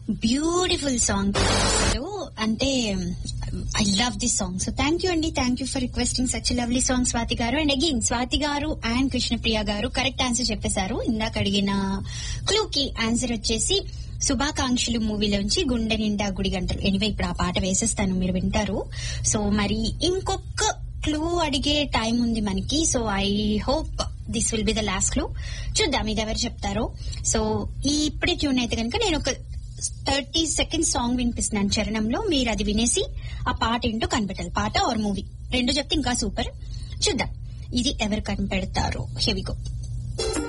beautiful song అంటే I love this song so thank you అండి thank you for requesting such lovely song Swathi garu and again Swathi garu and Krishnapriya గారు correct answer చెప్పేశారు ఇందాక అడిగిన clue కి answer వచ్చేసి శుభాకాంక్షలు మూవీలోంచి గుండె నిండా గుడి గంటలు ఎనివే ఇప్పుడు ఆ పాట వేసేస్తాను మీరు వింటారు సో మరి ఇంకొక క్లూ అడిగే టైం ఉంది మనకి so I hope this will be the last clue చూద్దాం ఇది ఎవరు చెప్తారో సో ఈ ఇప్పుడే ట్యూన్ అయితే కనుక నేను ఒక థర్టీ సెకండ్ సాంగ్ వినిపిస్తున్నాను చరణంలో మీరు అది వినేసి ఆ పాట ఏంటో కనిపెట్టాలి పాట ఆర్ మూవీ రెండు చెప్తే ఇంకా సూపర్ చూద్దాం ఇది ఎవరు కనిపెడతారో హెవిగో